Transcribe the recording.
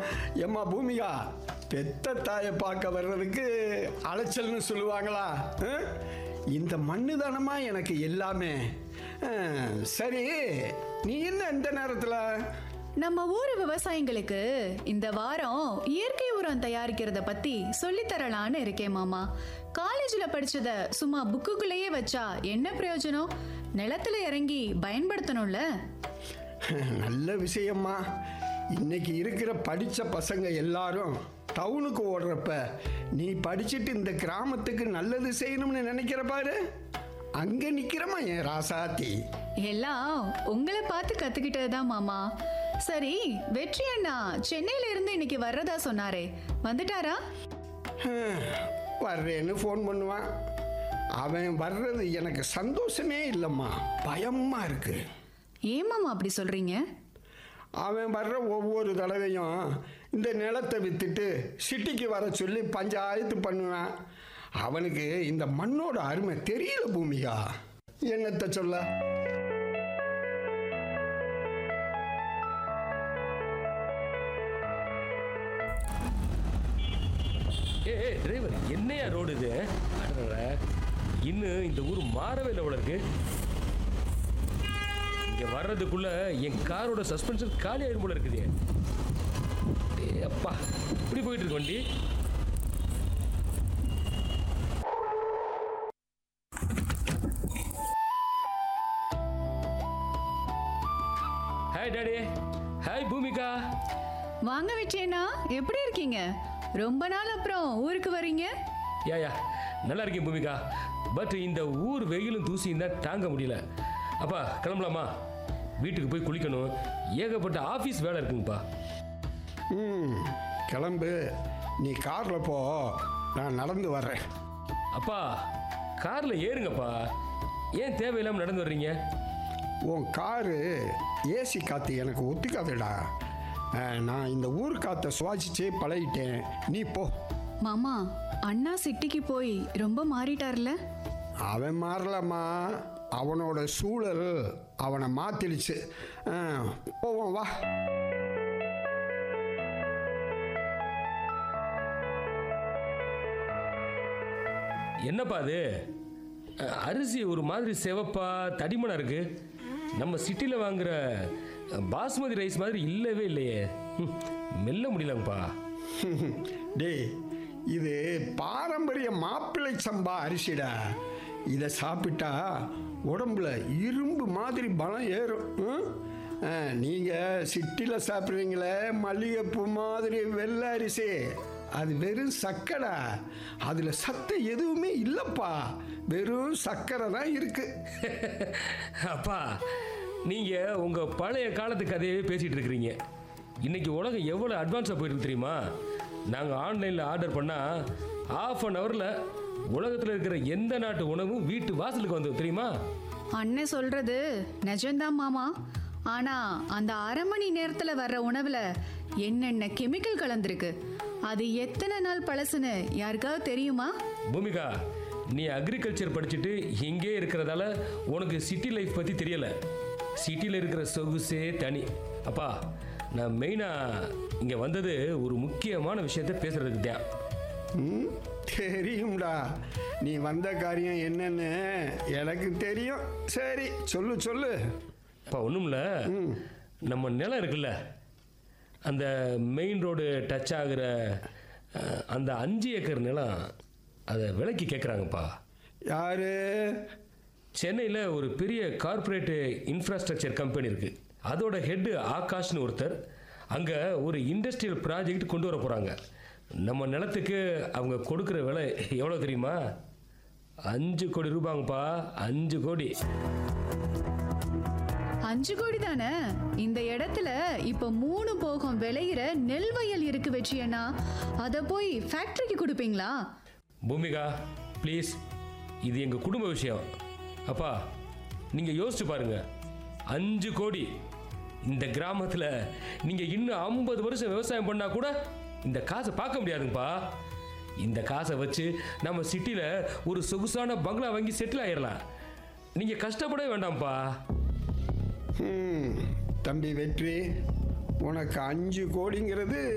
எம்மா பூமிகா பெத்த தாயை பார்க்க வர்றதுக்கு அலைச்சல்னு சொல்லுவாங்களா ஆ? இந்த மண்ணு தானம்மா எனக்கு எல்லாமே ஆ, சரி நீ என்ன இந்த நேரத்தில் நம்ம ஊர் விவசாயிங்களுக்கு இந்த வாரம் இயற்கை உரம் தயாரிக்கிறத பத்தி சொல்லித் தரலான்னு இருக்கேன் மாமா காலேஜ்ல படிச்சத சும்மா புக்குக்குள்ளேயே வச்சா என்ன பிரயோஜனம் நிலத்துல இறங்கி பயன்படுத்தணும்ல நல்ல விஷயம்மா இன்னைக்கு இருக்கிற படித்த பசங்க எல்லாரும் டவுனுக்கு ஓடுறப்ப நீ படிச்சுட்டு இந்த கிராமத்துக்கு நல்லது செய்யணும்னு நினைக்கிற பாரு அங்கே நிற்கிறமா என் ராசாத்தி எல்லாம் உங்களை பார்த்து கத்துக்கிட்டது தான் மாமா சரி வெற்றி அண்ணா சென்னையில இருந்து இன்னைக்கு வர்றதா சொன்னாரே வந்துட்டாரா ஹம், வர்றேன்னு ஃபோன் பண்ணுவான் அவன் வர்றது எனக்கு சந்தோஷமே இல்லைம்மா பயமாக இருக்கு ஏன் மாமா அப்படி சொல்றீங்க அவன் வர்ற ஒவ்வொரு தடவையும் இந்த நிலத்தை விற்றுட்டு சிட்டிக்கு வர சொல்லி பஞ்சாயத்து பண்ணுவான் அவனுக்கு இந்த மண்ணோட அருமை தெரியல பூமிகா என்னத்தை சொல்ல ஏ டிரைவர் என்னையா ரோடு இது அடடட. இன்னும் இந்த ஊர் மாறவே இல்லை போல இருக்கு இங்க வர்றதுக்குள்ள என் காரோட சஸ்பென்ஷன் காலி ஆயிரும் போல இருக்குது ஏ அப்பா இப்படி போயிட்டு இருக்கு வண்டி ஹாய் டாடி ஹாய் பூமிகா வாங்க வெற்றி அண்ணா எப்படி இருக்கீங்க ரொம்ப நாள் அப்புறம் ஊருக்கு வர்றீங்க யா யா நல்லா இருக்கேன் பூமிகா பட் இந்த ஊர் வெயிலும் தூசியும் தான் தாங்க முடியல அப்பா கிளம்பலாமா வீட்டுக்கு போய் குளிக்கணும் ஏகப்பட்ட ஆஃபீஸ் வேலை இருக்குங்கப்பா ம் கிளம்பு நீ காரில் போ நான் நடந்து வர்றேன் அப்பா காரில் ஏறுங்கப்பா ஏன் தேவையில்லாமல் நடந்து வர்றீங்க உன் காரு ஏசி காற்று எனக்கு ஒத்துக்காதுடா அஹ், நான் இந்த ஊர் காற்றை சுவாசிச்சே பழகிட்டேன் நீ போ மாமா அண்ணா சிட்டிக்கு போய் ரொம்ப மாறிட்டார்ல அவன் மாறலம்மா அவனோட சூழல் அவனை மாத்திடுச்சு அஹ், போவோம் வா என்னப்பா அது அஹ், அரிசி ஒரு மாதிரி சிவப்பா தடிமனா இருக்கு நம்ம சிட்டியில் வாங்குற அஹ், பாஸ்மதி ரைஸ் மாதிரி இல்லவே இல்லையே ம், மெல்ல முடியலங்கப்பா டேய் இது பாரம்பரிய மாப்பிள்ளை சம்பா அரிசிடா இதை சாப்பிட்டா உடம்புல இரும்பு மாதிரி பலம் ஏறும் ம்? ஆ, நீங்க சிட்டியில் சாப்பிட்றீங்களே மல்லிகைப்பூ மாதிரி வெள்ளை அரிசி அது வெறும் சக்கடா அதில் சத்தம் எதுவுமே இல்லைப்பா வெறும் சர்க்கரை தான் இருக்கு அப்பா நீங்கள் உங்கள் பழைய காலத்து கதையவே பேசிகிட்டு இருக்கிறீங்க இன்னைக்கு உலகம் எவ்வளோ அட்வான்ஸாக போயிருக்கு தெரியுமா நாங்கள் ஆன்லைனில் ஆர்டர் பண்ணால் ஆஃப் அன் ஹவரில் உலகத்தில் இருக்கிற எந்த நாட்டு உணவும் வீட்டு வாசலுக்கு வந்து தெரியுமா அண்ணன் சொல்றது நிஜம்தான் மாமா ஆனா அந்த அரை மணி நேரத்துல வர்ற உணவுல என்னென்ன கெமிக்கல் கலந்திருக்கு அது எத்தனை நாள் பழசுன்னு யாருக்காவது தெரியுமா பூமிகா நீ அக்ரிகல்ச்சர் படிச்சுட்டு இங்கே இருக்கிறதால உனக்கு சிட்டி லைஃப் பற்றி தெரியலை சிட்டியில் இருக்கிற சொகுசே தனி அப்பா நான் மெயினாக இங்கே வந்தது ஒரு முக்கியமான விஷயத்த பேசுறதுக்கு தான் ம் தெரியும்டா நீ வந்த காரியம் என்னன்னு எனக்கு தெரியும் சரி சொல்லு சொல்லு அப்பா ஒன்றும்ல நம்ம நிலம் இருக்குல்ல அந்த மெயின் ரோடு டச் ஆகுற அஹ், அந்த அஞ்சு ஏக்கர் நிலம் அதை விலைக்கு கேட்குறாங்கப்பா யாரு சென்னையில் ஒரு பெரிய கார்ப்பரேட் இன்ஃப்ராஸ்ட்ரக்சர் கம்பெனி இருக்குது அதோட ஹெட்டு ஆகாஷ்னு ஒருத்தர் அங்கே ஒரு இண்டஸ்ட்ரியல் ப்ராஜெக்ட் கொண்டு வர போகிறாங்க நம்ம நிலத்துக்கு அவங்க கொடுக்குற விலை எவ்வளோ தெரியுமா அஞ்சு கோடி ரூபாங்கப்பா அஞ்சு கோடி அஞ்சு கோடி தானே இந்த இடத்துல இப்ப மூணு போகம் விளையிற நெல் வயல் இருக்கு வெற்றியண்ணா அத போய் ஃபேக்டரிக்கு கொடுப்பீங்களா பூமிகா ப்ளீஸ் இது எங்கள் குடும்ப விஷயம் அப்பா நீங்கள் யோசிச்சு பாருங்க அஞ்சு கோடி இந்த கிராமத்தில் நீங்கள் இன்னும் ஐம்பது வருஷம் விவசாயம் பண்ணால் கூட இந்த காசை பார்க்க முடியாதுங்கப்பா இந்த காசை வச்சு நம்ம சிட்டியில் ஒரு சொகுசான பங்களா வாங்கி செட்டில் ஆயிடலாம் நீங்கள் கஷ்டப்படவே வேண்டாம்ப்பா ம் தம்பி வெற்றி உனக்கு அஞ்சு கோடிங்கிறது